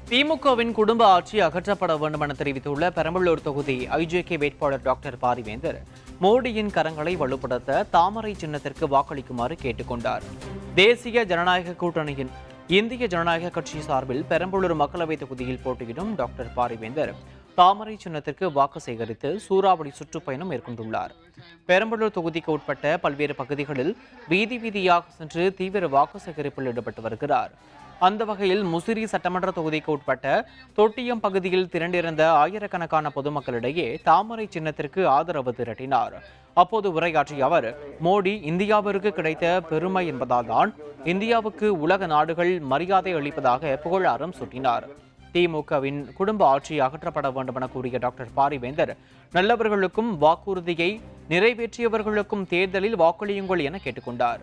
திமுகவின் குடும்ப ஆட்சி அகற்றப்பட வேண்டும் என தெரிவித்துள்ள பெரம்பலூர் தொகுதி ஐஜேகே வேட்பாளர் டாக்டர் பாரிவேந்தர் மோடியின் கரங்களை வலுப்படுத்த தாமரை சின்னத்திற்கு வாக்களிக்குமாறு கேட்டுக்கொண்டார் தேசிய ஜனநாயக கூட்டணியின் இந்திய ஜனநாயக கட்சி சார்பில் பெரம்பலூர் மக்களவைத் தொகுதியில் போட்டியிடும் டாக்டர் பாரிவேந்தர் தாமரை சின்னத்திற்கு வாக்கு சேகரித்து சூறாவளி சுற்றுப்பயணம் மேற்கொண்டுள்ளார் பெரம்பலூர் தொகுதிக்கு உட்பட்ட பல்வேறு பகுதிகளில் வீதி வீதியாக சென்று தீவிர வாக்கு சேகரிப்பில் ஈடுபட்டு வருகிறார் அந்த வகையில் முசிறி சட்டமன்ற தொகுதிக்கு உட்பட்ட தொட்டியம் பகுதியில் திரண்டிருந்த ஆயிரக்கணக்கான பொதுமக்களிடையே தாமரை சின்னத்திற்கு ஆதரவு திரட்டினார் அப்போது உரையாற்றிய அவர் மோடி இந்தியாவிற்கு கிடைத்த பெருமை என்பதால் தான் இந்தியாவுக்கு உலக நாடுகள் மரியாதை அளிப்பதாக புகழாரம் சூட்டினார் திமுகவின் குடும்ப ஆட்சி அகற்றப்பட வேண்டும் என கூறிய டாக்டர் பாரிவேந்தர் நல்லவர்களுக்கும் வாக்குறுதியை நிறைவேற்றியவர்களுக்கும் தேர்தலில் வாக்களியுங்கள் என கேட்டுக்கொண்டார்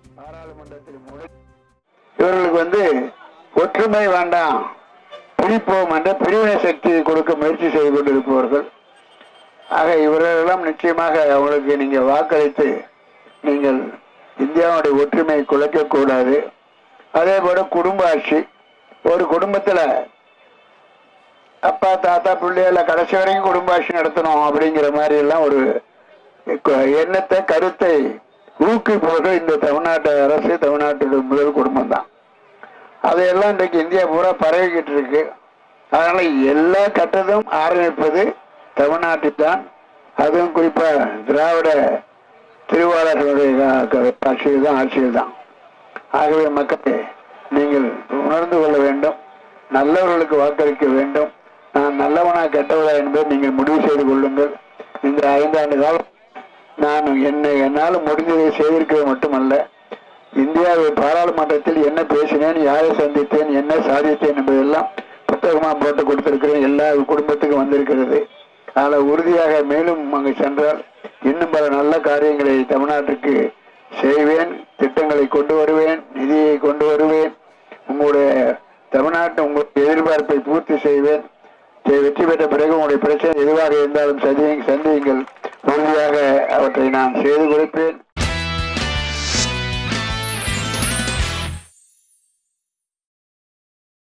இவர்களுக்கு வந்து ஒற்றுமை வேண்டாம் பிரிப்போம் என்ற பிரிவினை சக்தி கொடுக்க முயற்சி செய்து கொண்டிருப்பவர்கள் ஆக இவர்களெல்லாம் நிச்சயமாக அவங்களுக்கு நீங்க வாக்களித்து நீங்கள் இந்தியாவுடைய ஒற்றுமையை குலைக்கக்கூடாது அதே போல குடும்ப ஆட்சி ஒரு குடும்பத்துல அப்பா தாத்தா பிள்ளைகள கடைசி வரைக்கும் குடும்ப ஆட்சி நடத்தணும் அப்படிங்கிற மாதிரி எல்லாம் ஒரு க- எண்ணத்தை கருத்தை ஊக்குவிப்பவர்கள் இந்த தமிழ்நாட்டு அரசு தமிழ்நாட்டுடைய முதல் குடும்பம் தான் அதையெல்லாம் இன்றைக்கு இந்தியா பூரா பரவிக்கிட்டு இருக்கு அதனால எல்லா கட்டதும் ஆரம்பிப்பது தமிழ்நாட்டில் தான் அதுவும் குறிப்பா திராவிட திருவாளர்களுடைய ஆட்சியில் தான் ஆட்சியில் தான் ஆகவே மக்களே நீங்கள் உணர்ந்து கொள்ள வேண்டும் நல்லவர்களுக்கு வாக்களிக்க வேண்டும் நான் நல்லவனா கெட்டவனா என்பதை நீங்கள் முடிவு செய்து கொள்ளுங்கள் இந்த ஐந்தாண்டு காலம் நான் என்னை என்னால் முடிந்ததை செய்திருக்கிறது மட்டுமல்ல இந்தியாவை பாராளுமன்றத்தில் என்ன பேசினேன் யாரை சந்தித்தேன் என்ன சாதித்தேன் என்பதெல்லாம் புத்தகமா போட்டு கொடுத்திருக்கிறேன் எல்லா குடும்பத்துக்கும் வந்திருக்கிறது அதில் உறுதியாக மேலும் அங்கு சென்றால் இன்னும் பல நல்ல காரியங்களை தமிழ்நாட்டுக்கு செய்வேன் திட்டங்களை கொண்டு வருவேன் நிதியை கொண்டு வருவேன் உங்களுடைய தமிழ்நாட்டு உங்களுடைய எதிர்பார்ப்பை பூர்த்தி செய்வேன் இதை வெற்றி பெற்ற பிறகு உங்களுடைய பிரச்சனை எதுவாக இருந்தாலும் சதி சந்தியுங்கள் உறுதியாக அவற்றை நான் செய்து கொடுப்பேன்